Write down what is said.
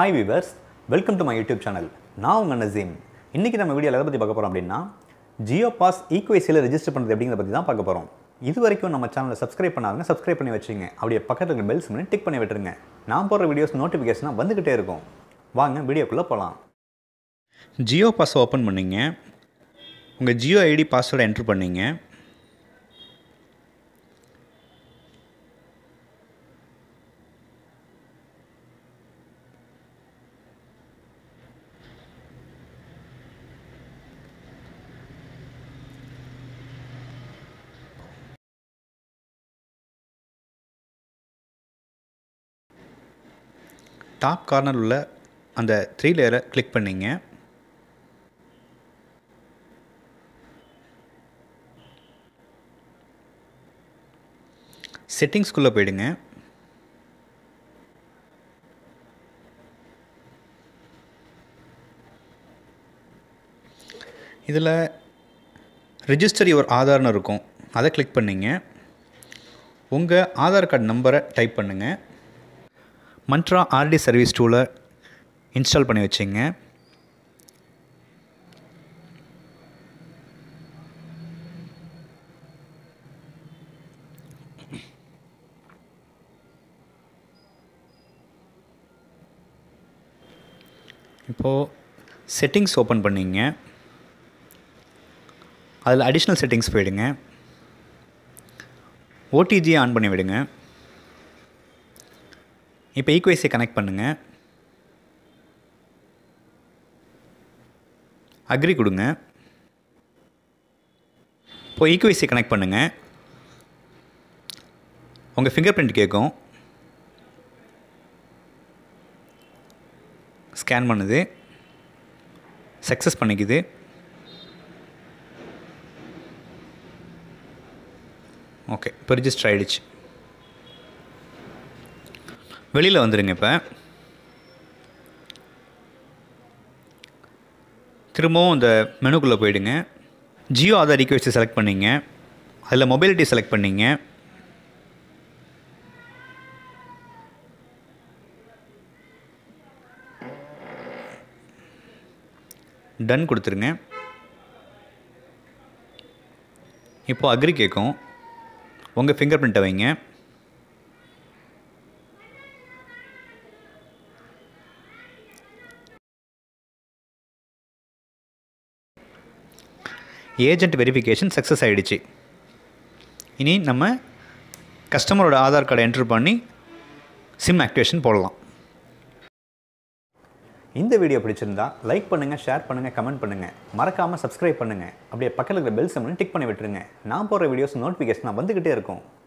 hi viewers welcome to my YouTube channel நான் உங்கள் நசீம் இன்றைக்கி நம்ம வீடியோவில் எதை பற்றி பார்க்க போகிறோம் அப்படின்னா ஜியோ பாஸ் ஈக்குவைசியில் ரெஜிஸ்டர் பண்ணுறது அப்படிங்கிறத பற்றி தான் பார்க்க போகிறோம் இது வரைக்கும் நம்ம சேனலை சப்ஸ்கிரைப் பண்ணாதுங்க சப்ஸ்கிரைப் பண்ணி வச்சுங்க அப்படியே பக்கத்தில் இருக்க பெல்ஸ் பண்ணி டிக் பண்ணி விட்டுருங்க நான் போடுற வீடியோஸ் நோட்டிஃபிகேஷனாக வந்துக்கிட்டே இருக்கும் வாங்க வீடியோக்குள்ளே போகலாம் ஜியோ பாஸ் ஓப்பன் பண்ணிங்க உங்கள் ஜியோ ஐடி பாஸ்வேர்டை என்ட்ரு பண்ணிங்க டாப் கார்னர் உள்ள அந்த த்ரீ லேயரை கிளிக் பண்ணிங்க செட்டிங்ஸ்குள்ளே போயிடுங்க இதில் ரிஜிஸ்டர் யுவர் ஆதார்னு இருக்கும் அதை கிளிக் பண்ணிங்க உங்கள் ஆதார் கார்டு நம்பரை டைப் பண்ணுங்கள் மந்த்ரா ஆர்டி சர்வீஸ் டூலை இன்ஸ்டால் பண்ணி வச்சுங்க இப்போது செட்டிங்ஸ் ஓப்பன் பண்ணிங்க அதில் அடிஷ்னல் செட்டிங்ஸ் போயிடுங்க ஓடிஜியை ஆன் பண்ணி விடுங்க இப்போ ஈக்குவைஸை கனெக்ட் பண்ணுங்கள் அக்ரி கொடுங்க இப்போ ஈக்குவைஸை கனெக்ட் பண்ணுங்கள் உங்கள் ஃபிங்கர் பிரிண்ட் கேட்கும் ஸ்கேன் பண்ணுது சக்ஸஸ் பண்ணிக்குது ஓகே இப்போ ரிஜிஸ்டர் ஆகிடுச்சு வெளியில் வந்துடுங்க இப்போ திரும்பவும் இந்த மெனுக்குள்ளே போயிடுங்க ஜியோ ஆதார் ஈக்குவைஸை செலக்ட் பண்ணிங்க அதில் மொபைலிட்டி செலக்ட் பண்ணிங்க டன் கொடுத்துருங்க இப்போது அக்ரி கேட்கும் உங்கள் ஃபிங்கர் பிரிண்ட்டை வைங்க ஏஜென்ட் வெரிஃபிகேஷன் சக்ஸஸ் ஆகிடுச்சு இனி நம்ம கஸ்டமரோட ஆதார் கார்டை என்ட்ரு பண்ணி சிம் ஆக்டிவேஷன் போடலாம் இந்த வீடியோ பிடிச்சிருந்தா லைக் பண்ணுங்கள் ஷேர் பண்ணுங்கள் கமெண்ட் பண்ணுங்கள் மறக்காமல் சப்ஸ்கிரைப் பண்ணுங்கள் அப்படியே பக்கத்தில் இருக்கிற பெல் சிம்னு டிக் பண்ணி விட்டுருங்க நான் போடுற வீடியோஸ் நோட்டிஃபிகேஷனாக வந்துக்கிட்டே இருக்கும்